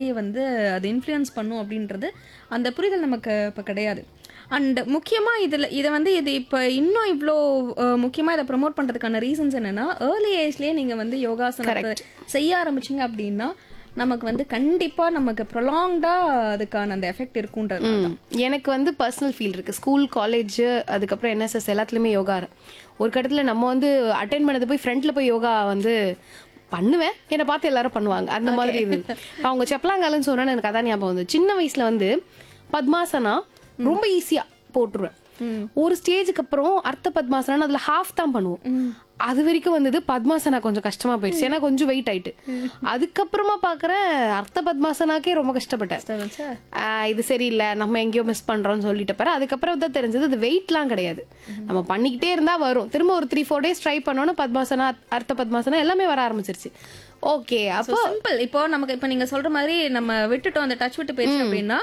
பாடியை வந்து அது இன்ஃப்ளூயன்ஸ் பண்ணும் அப்படின்றது அந்த புரிதல் நமக்கு இப்போ கிடையாது அண்ட் முக்கியமாக இதில் இதை வந்து இது இப்போ இன்னும் இவ்வளோ முக்கியமாக இதை ப்ரொமோட் பண்ணுறதுக்கான ரீசன்ஸ் என்னென்னா ஏர்லி ஏஜ்லேயே நீங்கள் வந்து யோகாசனத்தை செய்ய ஆரம்பிச்சிங்க அப்படின்னா நமக்கு வந்து கண்டிப்பாக நமக்கு ப்ரொலாங்டாக அதுக்கான அந்த எஃபெக்ட் இருக்குன்றது ம். எனக்கு வந்து பர்சனல் ஃபீல் இருக்கு ஸ்கூல் காலேஜ் அதுக்கப்புறம் என்எஸ்எஸ் எல்லாத்துலயுமே யோகா ஒரு கட்டத்துல நம்ம வந்து அட்டென்ட் பண்ணது போய் ஃப்ரண்ட்ல போய் யோகா வந்து பண்ணுவேன் என்னை பார்த்து எல்லாரும் பண்ணுவாங்க அந்த மாதிரி இது அவங்க செப்பலாங்காலன்னு சொன்னா எனக்கு அதான் ஞாபகம் வந்து சின்ன வயசுல வந்து பத்மாசனா ரொம்ப ஈஸியா போட்டுருவேன் ஒரு ஸ்டேஜுக்கு அப்புறம் அர்த்த பத்மாசனா அதுல ஹாஃப் தான் பண்ணுவோம் அது வரைக்கும் வந்தது பத்மாசனா கொஞ்சம் கஷ்டமா போயிடுச்சு ஏன்னா கொஞ்சம் வெயிட் ஆயிட்டு அதுக்கப்புறமா பாக்குறேன் அர்த்த பத்மாசனாக்கே ரொம்ப கஷ்டப்பட்டேன் ஆஹ் இது சரியில்லை நம்ம எங்கேயோ மிஸ் பண்றோம்னு சொல்லிட்ட பிறகு அதுக்கப்புறம் தான் தெரிஞ்சது அது வெயிட்லாம் கிடையாது நம்ம பண்ணிக்கிட்டே இருந்தா வரும் திரும்ப ஒரு த்ரீ ஃபோர் டேஸ் ட்ரை பண்ணோன்னா பத்மாசனா அர்த்த பத்மாசனா எல்லாமே வர ஆரம்பிச்சிருச்சு ஓகே அப்போ சிம்பிள் இப்போ நமக்கு இப்போ நீங்க சொல்ற மாதிரி நம்ம விட்டுட்டோம் அந்த டச் விட்டு போயிடுச்சு அப்படின்னா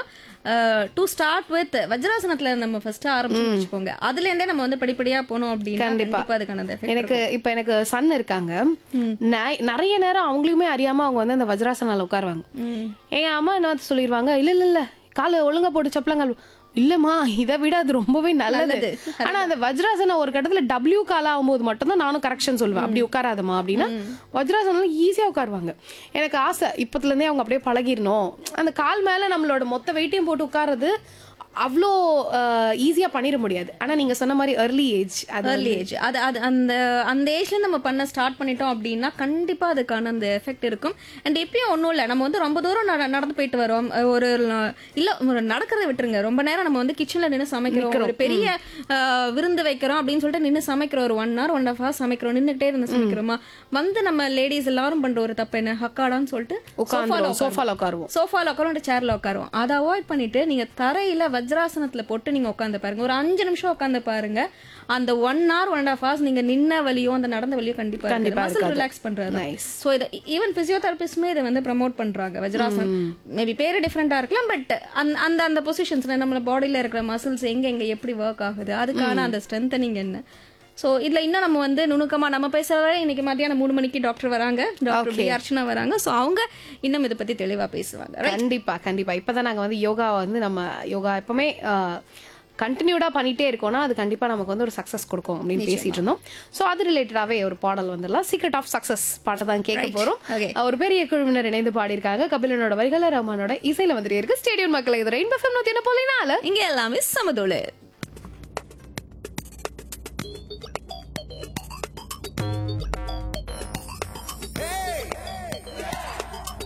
டு ஸ்டார்ட் வித் வஜ்ராசனத்துல நம்ம ஃபர்ஸ்ட் ஆரம்பிச்சு வச்சுக்கோங்க அதுல இருந்தே நம்ம வந்து படிப்படியா போனோம் அப்படின்னா கண்டிப்பா அதுக்கான அந்த effect எனக்கு இப்ப எனக்கு சன் இருக்காங்க நை- நிறைய நேரம் அவங்களுக்குமே அறியாம அவங்க வந்து அந்த வஜ்ராசனால உட்காருவாங்க என் அம்மா என்ன வந்து சொல்லிடுவாங்க இல்ல இல்ல இல்ல காலை ஒழுங்கா போட்டு செப்பலங்கால் இல்லம்மா இதை விட அது ரொம்பவே நல்லது ஆனா அந்த வஜ்ராசனம் ஒரு கட்டத்துல டபிள்யூ கால் ஆகும்போது மட்டும்தான் நானும் கரெக்ஷன் சொல்லுவேன் அப்படி உட்காராதமா அப்படின்னா வஜ்ராசனம் ஈஸியா உட்காருவாங்க எனக்கு ஆசை இப்பத்துல இருந்தே அவங்க அப்படியே பழகிடணும் அந்த கால் மேல நம்மளோட மொத்த வெயிட்டையும் போட்டு உட்கார்றது அவ்வளோ ஈஸியா பண்ணிட முடியாது ஆனா நீங்க சொன்ன மாதிரி early ஏஜ் அது ஏர்லி ஏஜ் அது அது அந்த அந்த ஏஜ்ல நம்ம பண்ண ஸ்டார்ட் பண்ணிட்டோம் அப்படின்னா கண்டிப்பா அதுக்கான அந்த எஃபெக்ட் இருக்கும் அண்ட் இப்பயும் ஒன்றும் இல்லை நம்ம வந்து ரொம்ப தூரம் நட- நடந்து போயிட்டு வரோம் அஹ் ஒரு ல- இல்ல ஒரு நடக்கிறத விட்டுருங்க ரொம்ப நேரம் நம்ம வந்து கிச்சன்ல நின்று சமைக்கிறோம் ஒரு பெரிய அஹ், விருந்து வைக்கிறோம் அப்படின்னு சொல்லிட்டு நின்று சமைக்கிறோம் ஒரு one hour one half hour சமைக்கிறோம் நின்றுட்டே இருந்து சமைக்கிறோமா வந்து நம்ம லேடிஸ் எல்லாரும் பண்ற ஒரு தப்பு என்ன ஹக்காடான்னு சொல்லிட்டு உட்காந்துருவோம் சோஃபால உட்காருவோம் சோஃபால உட்காரும் சேர்ல உட்காருவோம் அதை அவாய்ட் பண்ணிட்டு நீங்க தரையில வஜ்ராசனத்துல போட்டு நீங்க உட்காந்து பாருங்க ஒரு அஞ்சு நிமிஷம் உட்காந்து பாருங்க அந்த one hour one half hours நீங்க நின்ன வலியோ அந்த நடந்த வலியோ கண்டிப்பா கண்டிப்பா மசில் இருக்காது. ரிலாக்ஸ் பண்றது Nice. சோ இதை ஈவன் பிசியோதெரபிஸ்ட்மே இதை வந்து ப்ரமோட் பண்றாங்க வஜ்ராசன் மேபி பேரு டிஃப்ரெண்டா இருக்கலாம் பட் அந்த அந்த பொசிஷன்ஸ்ல நம்ம பாடியில இருக்கிற மசில்ஸ் எங்க எங்க எப்படி ஒர்க் ஆகுது அதுக்கான அந்த ஸ்ட்ரென்தனிங் என்ன சோ இதுல இன்னும் நம்ம வந்து நுணுக்கமா நம்ம பேசுறத இன்னைக்கு மத்தியானம் மூணு மணிக்கு டாக்டர் வராங்க டாக்டர் பி அர்ச்சனா வராங்க சோ அவங்க இன்னும் இதை பத்தி தெளிவா பேசுவாங்க கண்டிப்பா கண்டிப்பா இப்பதான் நாங்க வந்து யோகா வந்து நம்ம யோகா எப்பவுமே கண்டினியூடா பண்ணிட்டே இருக்கோம்னா அது கண்டிப்பா நமக்கு வந்து ஒரு சக்சஸ் கொடுக்கும் அப்படின்னு பேசிட்டு இருந்தோம் சோ அது ரிலேட்டடாவே ஒரு பாடல் வந்துடலாம் சீக்ரெட் ஆஃப் சக்சஸ் பாட்டை தான் கேட்க போறோம் Okay. ஒரு பெரிய குழுவினர் இணைந்து பாடியிருக்காங்க கபிலனோட வரிகள ரஹ்மானோட இசையில வந்துட்டு இருக்கு ஸ்டேடியம் மக்களை இது ரெயின் பஃபம் நூத்தி என்ன போலினால இங்க எல்லாமே சமதோளு